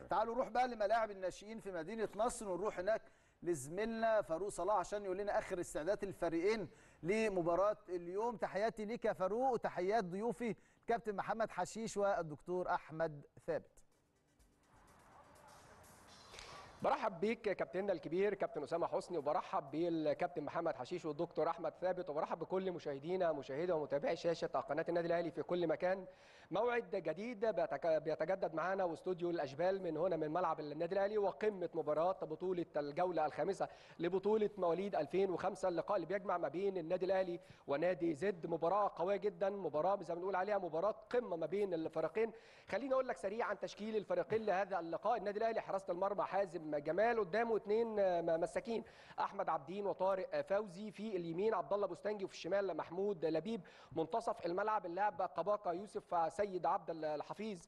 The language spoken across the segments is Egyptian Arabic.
تعالوا نروح بقى لملاعب الناشئين في مدينه نصر ونروح هناك لزميلنا فاروق صلاح عشان يقول لنا اخر استعدادات الفريقين لمباراه اليوم تحياتي ليك يا فاروق وتحيات ضيوفي الكابتن محمد حشيش والدكتور احمد ثابت برحب بيك كابتننا الكبير كابتن اسامه حسني وبرحب بالكابتن محمد حشيش والدكتور احمد ثابت وبرحب بكل مشاهدينا مشاهدي ومتابعي شاشه قناه النادي الاهلي في كل مكان موعد جديد بيتجدد معنا واستوديو الاشبال من هنا من ملعب النادي الاهلي وقمه مباراه بطوله الجوله الخامسه لبطوله مواليد 2005 اللقاء اللي بيجمع ما بين النادي الاهلي ونادي زد مباراه قويه جدا مباراه زي ما بنقول عليها مباراه قمه ما بين الفريقين خليني اقول لك سريعا تشكيل الفريقين لهذا اللقاء النادي الاهلي حراسه المرمى حازم جمال قدامه اثنين مساكين احمد عبدين وطارق فوزي في اليمين عبد الله بوستانجي وفي الشمال محمود لبيب منتصف الملعب اللاعب قباقه يوسف سيد عبد الحفيظ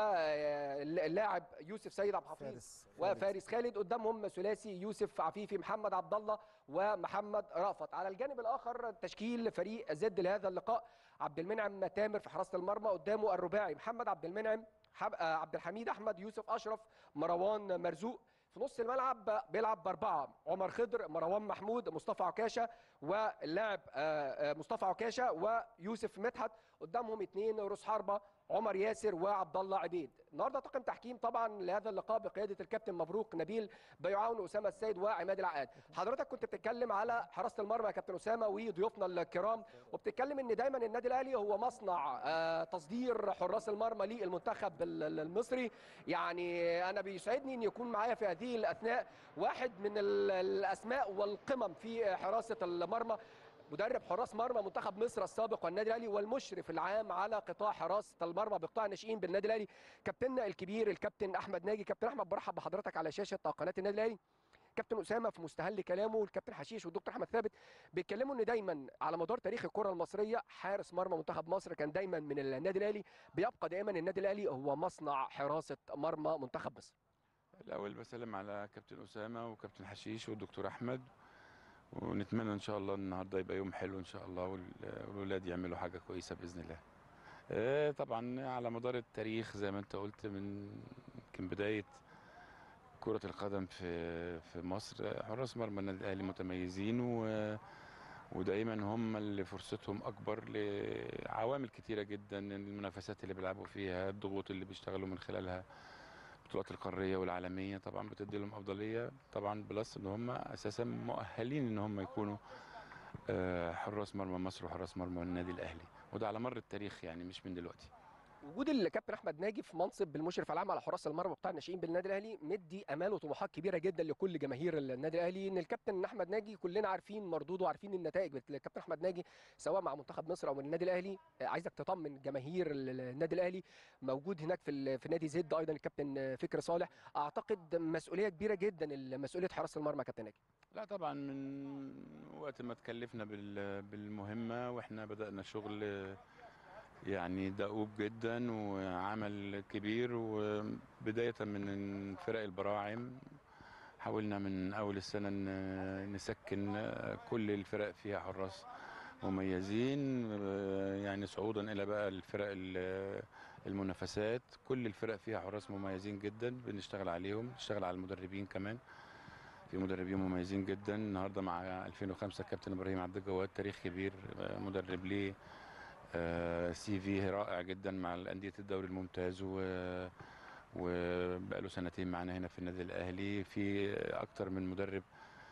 واللاعب يوسف سيد عبد الحفيظ فارس وفارس خالد قدامهم ثلاثي يوسف عفيفي محمد عبد الله ومحمد رأفت على الجانب الاخر تشكيل فريق زد لهذا اللقاء عبد المنعم تامر في حراسه المرمى قدامه الرباعي محمد عبد المنعم عبد الحميد احمد يوسف اشرف مروان مرزوق في نص الملعب بيلعب باربعه عمر خضر مروان محمود مصطفى عكاشه واللاعب مصطفى عكاشه ويوسف مدحت قدامهم اثنين رؤوس حربه عمر ياسر وعبد الله عبيد النهارده طاقم تحكيم طبعا لهذا اللقاء بقياده الكابتن مبروك نبيل بيعاون اسامه السيد وعماد العقاد حضرتك كنت بتتكلم على حراسه المرمى يا كابتن اسامه وضيوفنا الكرام وبتتكلم ان دايما النادي الاهلي هو مصنع تصدير حراس المرمى للمنتخب المصري يعني انا بيسعدني ان يكون معايا في هذه الاثناء واحد من الاسماء والقمم في حراسه المرمى مدرب حراس مرمى منتخب مصر السابق والنادي الاهلي والمشرف العام على قطاع حراسه المرمى بقطاع الناشئين بالنادي الاهلي كابتننا الكبير الكابتن احمد ناجي كابتن احمد برحب بحضرتك على شاشه قناه النادي الاهلي كابتن اسامه في مستهل كلامه والكابتن حشيش والدكتور احمد ثابت بيتكلموا ان دايما على مدار تاريخ الكره المصريه حارس مرمى منتخب مصر كان دايما من النادي الاهلي بيبقى دائما النادي الاهلي هو مصنع حراسه مرمى منتخب مصر الاول بسلم على كابتن اسامه وكابتن حشيش والدكتور احمد ونتمنى ان شاء الله النهارده يبقى يوم حلو ان شاء الله والولاد يعملوا حاجه كويسه باذن الله طبعا على مدار التاريخ زي ما انت قلت من يمكن بدايه كرة القدم في في مصر حراس مرمى النادي الاهلي متميزين و ودايما هم اللي فرصتهم اكبر لعوامل كتيره جدا المنافسات اللي بيلعبوا فيها الضغوط اللي بيشتغلوا من خلالها البطولات القاريه والعالميه طبعا بتدي لهم افضليه طبعا بلس ان هم اساسا مؤهلين ان هم يكونوا حراس مرمى مصر وحراس مرمى النادي الاهلي وده على مر التاريخ يعني مش من دلوقتي وجود الكابتن احمد ناجي في منصب المشرف العام على حراس المرمى بتاع الناشئين بالنادي الاهلي مدي امال وطموحات كبيره جدا لكل جماهير النادي الاهلي ان الكابتن احمد ناجي كلنا عارفين مردوده وعارفين النتائج الكابتن احمد ناجي سواء مع منتخب مصر او النادي الاهلي عايزك تطمن جماهير النادي الاهلي موجود هناك في في نادي زد ايضا الكابتن فكري صالح اعتقد مسؤوليه كبيره جدا مسؤوليه حراسه المرمى يا كابتن ناجي لا طبعا من وقت ما اتكلفنا بالمهمه واحنا بدانا شغل يعني دؤوب جدا وعمل كبير وبداية من فرق البراعم حاولنا من أول السنة نسكن كل الفرق فيها حراس مميزين يعني صعودا إلى بقى الفرق المنافسات كل الفرق فيها حراس مميزين جدا بنشتغل عليهم نشتغل على المدربين كمان في مدربين مميزين جدا النهارده مع 2005 كابتن ابراهيم عبد الجواد تاريخ كبير مدرب ليه سي في رائع جدا مع الانديه الدوري الممتاز و وبقاله سنتين معانا هنا في النادي الاهلي في اكتر من مدرب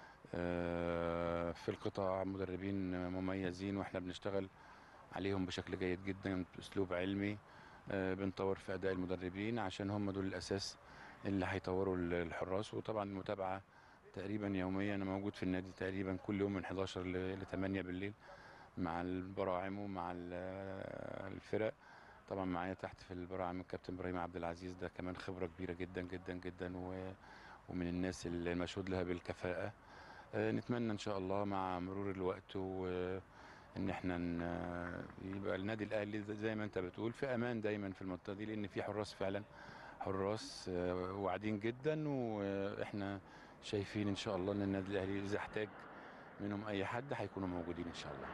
في القطاع مدربين مميزين واحنا بنشتغل عليهم بشكل جيد جدا باسلوب علمي بنطور في اداء المدربين عشان هم دول الاساس اللي هيطوروا الحراس وطبعا المتابعه تقريبا يوميا انا موجود في النادي تقريبا كل يوم من 11 ل 8 بالليل مع البراعم ومع الفرق طبعا معايا تحت في البراعم الكابتن ابراهيم عبد العزيز ده كمان خبره كبيره جدا جدا جدا ومن الناس اللي مشهود لها بالكفاءه نتمنى ان شاء الله مع مرور الوقت وان احنا يبقى النادي الاهلي زي ما انت بتقول في امان دايما في المنطقه دي لان في حراس فعلا حراس واعدين جدا واحنا شايفين ان شاء الله ان النادي الاهلي اذا احتاج منهم اي حد هيكونوا موجودين ان شاء الله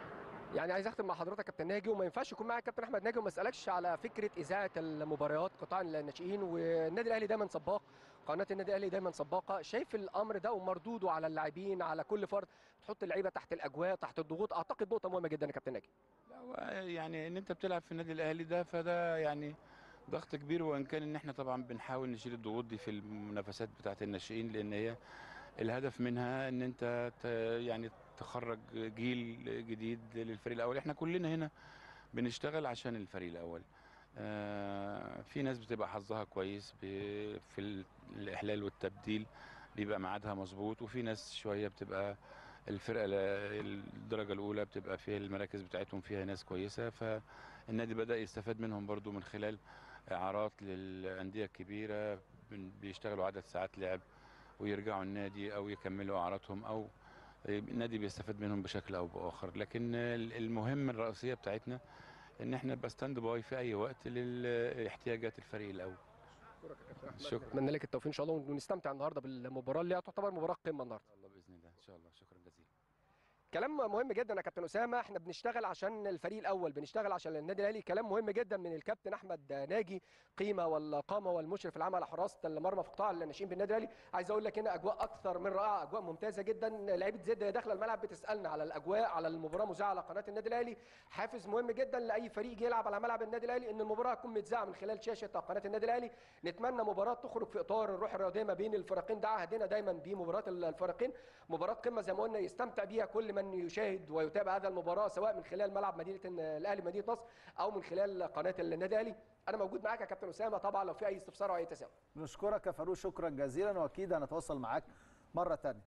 يعني عايز اختم مع حضرتك يا كابتن ناجي وما ينفعش يكون معايا كابتن احمد ناجي وما اسالكش على فكره اذاعه المباريات قطاع الناشئين والنادي الاهلي دايما سباق قناه النادي الاهلي دايما سباقه شايف الامر ده ومردوده على اللاعبين على كل فرد تحط اللعيبه تحت الاجواء تحت الضغوط اعتقد نقطه مهمه جدا يا كابتن ناجي لا هو يعني ان انت بتلعب في النادي الاهلي ده فده يعني ضغط كبير وان كان ان احنا طبعا بنحاول نشيل الضغوط دي في المنافسات بتاعه الناشئين لان هي الهدف منها ان انت ت- يعني تخرج جيل جديد للفريق الاول احنا كلنا هنا بنشتغل عشان الفريق الاول آه، في ناس بتبقى حظها كويس ب- في ال- الاحلال والتبديل بيبقى ميعادها مظبوط وفي ناس شويه بتبقى الفرقه ال- الدرجه الاولى بتبقى فيها المراكز بتاعتهم فيها ناس كويسه فالنادي بدا يستفاد منهم برضو من خلال اعارات للانديه الكبيره بن- بيشتغلوا عدد ساعات لعب ويرجعوا النادي او يكملوا اعاراتهم او النادي بيستفاد منهم بشكل او باخر لكن ال- المهمه الرئيسيه بتاعتنا ان احنا نبقى ستاند باي في اي وقت لاحتياجات الفريق الاول شكرا اتمنى لك التوفيق ان شاء الله ونستمتع النهارده بالمباراه اللي تعتبر مباراه قمه النهارده ان شاء الله باذن الله ان شاء الله شكرا جزيلا كلام مهم جدا يا كابتن اسامه احنا بنشتغل عشان الفريق الاول بنشتغل عشان النادي الاهلي كلام مهم جدا من الكابتن احمد ناجي قيمه والقامه والمشرف العام على حراسه المرمى في قطاع الناشئين بالنادي الاهلي عايز اقول لك هنا اجواء اكثر من رائعه اجواء ممتازه جدا لعيبه زد وهي داخله الملعب بتسالنا على الاجواء على المباراه مذاعه على قناه النادي الاهلي حافز مهم جدا لاي فريق يجي يلعب على ملعب النادي الاهلي ان المباراه تكون متذاعه من خلال شاشه قناه النادي الاهلي نتمنى مباراه تخرج في اطار الروح الرياضيه ما بين الفريقين ده عهدنا دايما بمباراه الفريقين مباراه قمه زي ما قلنا يستمتع بيها كل من يشاهد ويتابع هذا المباراه سواء من خلال ملعب مدينه الاهلي مدينه نصر او من خلال قناه النادي الاهلي انا موجود معاك يا كابتن اسامه طبعا لو في اي استفسار او اي تساؤل نشكرك يا فاروق شكرا جزيلا واكيد هنتواصل معاك مره ثانيه